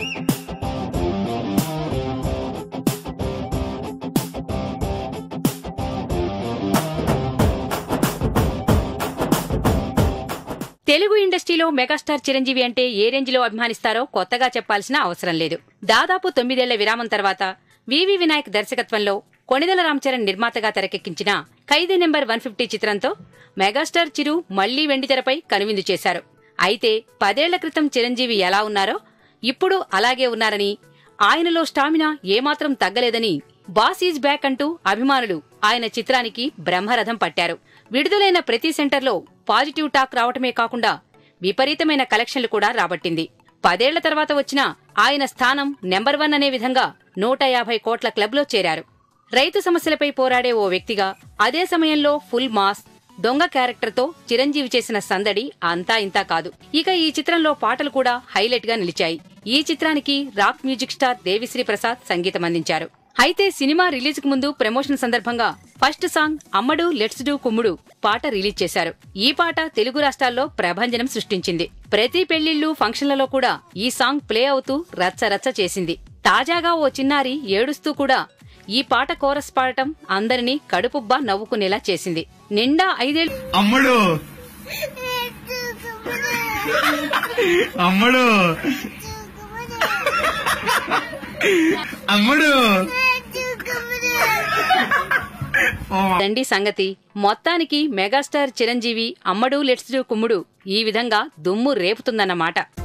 తెలుగు ఇండస్ట్రీలో మెగాస్టార్ చిరంజీవి అంటే ఏ రేంజ్లో అభిమానిస్తారో కొత్తగా చెప్పాల్సిన అవసరం లేదు దాదాపు తొమ్మిదేళ్ల విరామం తర్వాత వివి వినాయక్ దర్శకత్వంలో కొణిదల రామచరణ్ నిర్మాతగా తెరకెక్కించిన ఖైదీ నెంబర్ వన్ ఫిఫ్టీ చిత్రంతో మెగాస్టార్ చిరు మళ్లీ వెండితెరపై కనువిందు చేశారు అయితే పదేళ్ల క్రితం చిరంజీవి ఎలా ఉన్నారో ఇప్పుడు అలాగే ఉన్నారని ఆయనలో స్టామినా ఏమాత్రం తగ్గలేదని బాస్ ఈజ్ బ్యాక్ అంటూ అభిమానులు ఆయన చిత్రానికి బ్రహ్మరథం పట్టారు విడుదలైన ప్రతి సెంటర్లో పాజిటివ్ టాక్ రావటమే కాకుండా విపరీతమైన కలెక్షన్లు కూడా రాబట్టింది పదేళ్ల తర్వాత వచ్చిన ఆయన స్థానం నెంబర్ వన్ అనే విధంగా నూట యాభై కోట్ల క్లబ్లో చేరారు రైతు సమస్యలపై పోరాడే ఓ వ్యక్తిగా అదే సమయంలో ఫుల్ మాస్ దొంగ క్యారెక్టర్తో చిరంజీవి చేసిన సందడి అంతా ఇంతా కాదు ఇక ఈ చిత్రంలో పాటలు కూడా హైలైట్ గా నిలిచాయి ఈ చిత్రానికి rock music star Devi Sri Prasad సంగీతం అందించారు అయితే సినిమా రిలీజ్ కు ముందు ప్రమోషన్ సందర్భంగా first song Ammadu let's do Kummudu పాట రిలీజ్ చేశారు ఈ పాట తెలుగు రాష్ట్రాల్లో ప్రభంజనం సృష్టించింది ప్రతి పెళ్లిళ్లు ఫంక్షన్లలో కూడా ఈ సాంగ్ ప్లే అవుతూ రచ్చ రచ్చ చేసింది తాజాగా ఓ చిన్నారి ఏడుస్తూ కూడా ఈ పాట కోరస్ పాడటం అందరినీ కడుపుబ్బా నవ్వుకునేలా చేసింది నిండా ఐదేళ్లు అమ్మడు అమ్మడు అమ్మడు ఓ దండి సంగతి మొత్తానికి మెగాస్టార్ చిరంజీవి అమ్మడు లెట్స్ డూ కుమ్ముడు ఈ విధంగా దుమ్ము రేపుతుందన్నమాట